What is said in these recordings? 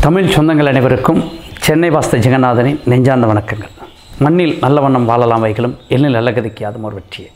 தமிழ் சொந்தங்கள் அனைவருக்கும் சென்னை வாஸ்த ஜெகநாதனின் நெஞ்சார்ந்த வணக்கங்கள் மண்ணில் நல்ல வண்ணம் வாழலாம் வைகளும் எண்ணில் நல்ல கதிக்காதும் ஒரு வெற்றியே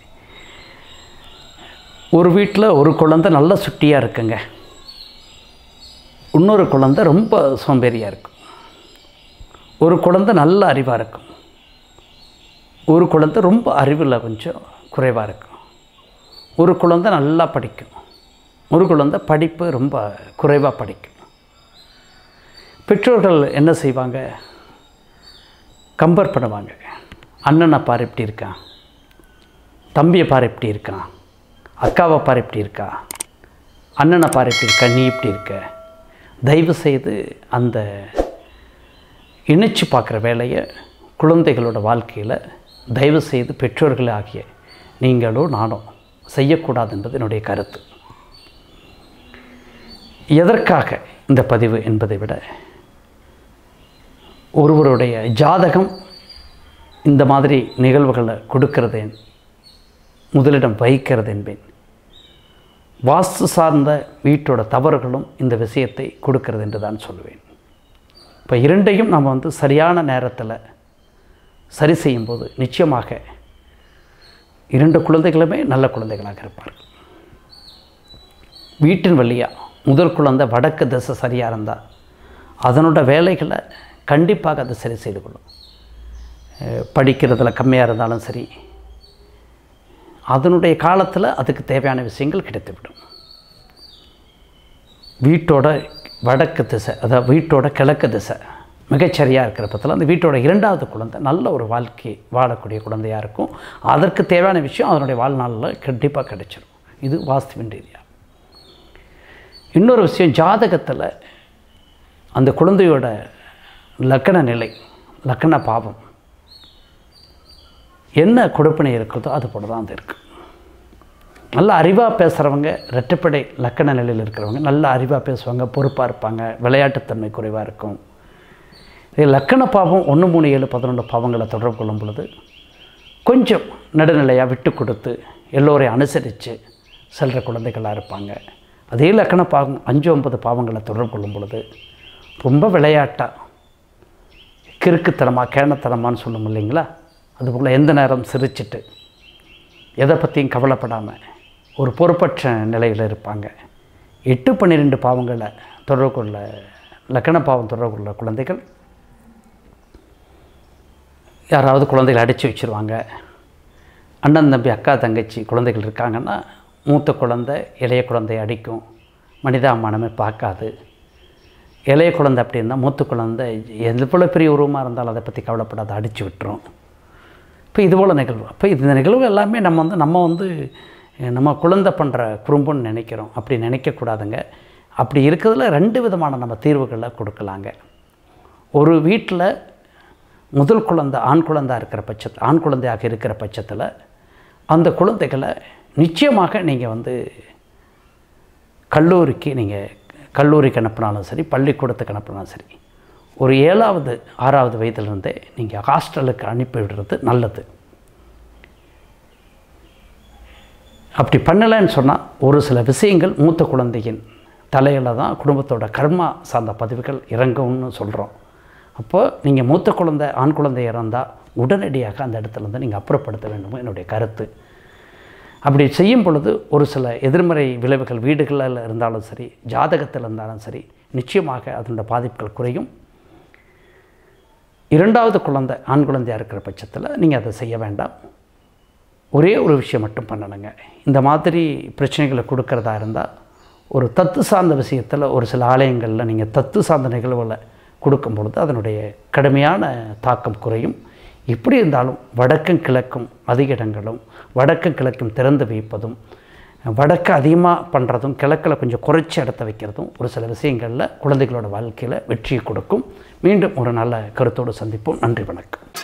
ஒரு வீட்டில் ஒரு குழந்தை நல்ல சுட்டியாக இருக்குங்க இன்னொரு குழந்தை ரொம்ப சோம்பேறியாக இருக்கும் ஒரு குழந்தை நல்ல அறிவாக இருக்கும் ஒரு குழந்தை ரொம்ப அறிவில் கொஞ்சம் குறைவாக இருக்கும் ஒரு குழந்தை நல்லா படிக்கும் ஒரு குழந்தை படிப்பு ரொம்ப குறைவாக படிக்கும் பெற்றோர்கள் என்ன செய்வாங்க கம்பேர் பண்ணுவாங்க அண்ணனை பாரு இப்படி இருக்கான் தம்பியை பாரு இப்படி இருக்கான் அக்காவை பாரு இப்படி இருக்கா அண்ணனை பாரு இப்படி இருக்கா நீ இப்படி இருக்க தயவு செய்து அந்த இணைச்சு பார்க்குற வேலையை குழந்தைகளோட வாழ்க்கையில் தயவு செய்து பெற்றோர்களே ஆகிய நீங்களோ நானோ செய்யக்கூடாது என்பது என்னுடைய கருத்து எதற்காக இந்த பதிவு என்பதை விட ஒருவருடைய ஜாதகம் இந்த மாதிரி நிகழ்வுகளை கொடுக்கிறது முதலிடம் வகிக்கிறது என்பேன் வாஸ்து சார்ந்த வீட்டோட தவறுகளும் இந்த விஷயத்தை கொடுக்கிறது என்று தான் சொல்லுவேன் இப்போ இரண்டையும் நம்ம வந்து சரியான நேரத்தில் சரி செய்யும்போது நிச்சயமாக இரண்டு குழந்தைகளுமே நல்ல குழந்தைகளாக இருப்பார்கள் வீட்டின் வழியாக முதல் குழந்தை வடக்கு திசை சரியாக இருந்தால் அதனோட வேலைகளை கண்டிப்பாக அதை சரி செய்து கொள்ளும் அஹ் படிக்கிறதுல கம்மியாக இருந்தாலும் சரி அதனுடைய காலத்தில் அதுக்கு தேவையான விஷயங்கள் கிடைத்துவிடும் வீட்டோட வடக்கு திசை அதாவது வீட்டோட கிழக்கு திசை மிகச்சரியாக இருக்கிற பட்சத்தில் அந்த வீட்டோட இரண்டாவது குழந்தை நல்ல ஒரு வாழ்க்கை வாழக்கூடிய குழந்தையாக இருக்கும் அதற்கு தேவையான விஷயம் அதனுடைய வாழ்நாளில் கண்டிப்பாக கிடைச்சிடும் இது வாஸ்துவின் ரீதியாக இன்னொரு விஷயம் ஜாதகத்தில் அந்த குழந்தையோட லக்கண நிலை லக்கண பாவம் என்ன கொடுப்பினை இருக்கிறதோ அது போல தான் அது இருக்குது நல்ல அறிவாக பேசுகிறவங்க ரெட்டைப்படை லக்கண நிலையில் இருக்கிறவங்க நல்ல அறிவாக பேசுவாங்க பொறுப்பாக இருப்பாங்க விளையாட்டுத்தன்மை குறைவாக இருக்கும் இது லக்கண பாவம் ஒன்று மூணு ஏழு பதினொன்று பாவங்களை தொடர்பு கொள்ளும் பொழுது கொஞ்சம் நடுநிலையாக விட்டு கொடுத்து எல்லோரையும் அனுசரித்து செல்கிற குழந்தைகளாக இருப்பாங்க அதே லக்கண பாவம் அஞ்சு ஒன்பது பாவங்களை தொடர்பு கொள்ளும் பொழுது ரொம்ப விளையாட்டாக கிறுக்குத்தனமாக கேணத்தனமான்னு சொல்லும் இல்லைங்களா அதுபோல் எந்த நேரம் சிரிச்சிட்டு எதை பற்றியும் கவலைப்படாமல் ஒரு பொறுப்பற்ற நிலையில் இருப்பாங்க எட்டு பன்னிரெண்டு பாவங்களை தொடர்பு கொள்ள லக்கண பாவம் தொடர்பு கொள்ள குழந்தைகள் யாராவது குழந்தைகளை அடித்து வச்சுருவாங்க அண்ணன் தம்பி அக்கா தங்கச்சி குழந்தைகள் இருக்காங்கன்னா மூத்த குழந்தை இளைய குழந்தையை அடிக்கும் மனிதாபிமானமே பார்க்காது இளைய குழந்தை அப்படின்னா மூத்த குழந்தை எவ்வளோ பெரிய உருவமாக இருந்தாலும் அதை பற்றி கவலைப்படாத அடித்து விட்டுரும் இப்போ இது போல் நிகழ்வு அப்போ இந்த நிகழ்வு எல்லாமே நம்ம வந்து நம்ம வந்து நம்ம குழந்தை பண்ணுற குறும்புன்னு நினைக்கிறோம் அப்படி நினைக்கக்கூடாதுங்க அப்படி இருக்கிறதுல ரெண்டு விதமான நம்ம தீர்வுகளை கொடுக்கலாங்க ஒரு வீட்டில் முதல் குழந்தை ஆண் குழந்தை இருக்கிற பட்சத்தில் ஆண் குழந்தையாக இருக்கிற பட்சத்தில் அந்த குழந்தைகளை நிச்சயமாக நீங்கள் வந்து கல்லூரிக்கு நீங்கள் கல்லூரிக்கு அனுப்பினாலும் சரி பள்ளிக்கூடத்துக்கு அனுப்பினாலும் சரி ஒரு ஏழாவது ஆறாவது வயதிலிருந்தே நீங்கள் ஹாஸ்டலுக்கு அனுப்பி விடுறது நல்லது அப்படி பண்ணலைன்னு சொன்னால் ஒரு சில விஷயங்கள் மூத்த குழந்தையின் தலையில் தான் குடும்பத்தோட கர்மா சார்ந்த பதிவுகள் இறங்கும்னு சொல்கிறோம் அப்போ நீங்கள் மூத்த குழந்தை ஆண் குழந்தை இறந்தால் உடனடியாக அந்த இடத்துல இருந்து நீங்கள் அப்புறப்படுத்த வேண்டும் என்னுடைய கருத்து அப்படி செய்யும் பொழுது ஒரு சில எதிர்மறை விளைவுகள் வீடுகளில் இருந்தாலும் சரி ஜாதகத்தில் இருந்தாலும் சரி நிச்சயமாக அதனுடைய பாதிப்புகள் குறையும் இரண்டாவது குழந்தை ஆண் குழந்தையாக இருக்கிற பட்சத்தில் நீங்கள் அதை செய்ய வேண்டாம் ஒரே ஒரு விஷயம் மட்டும் பண்ணணுங்க இந்த மாதிரி பிரச்சனைகளை கொடுக்கறதா இருந்தால் ஒரு தத்து சார்ந்த விஷயத்தில் ஒரு சில ஆலயங்களில் நீங்கள் தத்து சார்ந்த நிகழ்வுகளை கொடுக்கும் பொழுது அதனுடைய கடுமையான தாக்கம் குறையும் எப்படி இருந்தாலும் வடக்கும் கிழக்கும் அதிக இடங்களும் வடக்கும் கிழக்கும் திறந்து வைப்பதும் வடக்கு அதிகமாக பண்ணுறதும் கிழக்கில் கொஞ்சம் குறைச்சி இடத்த வைக்கிறதும் ஒரு சில விஷயங்களில் குழந்தைகளோட வாழ்க்கையில் வெற்றியை கொடுக்கும் மீண்டும் ஒரு நல்ல கருத்தோடு சந்திப்போம் நன்றி வணக்கம்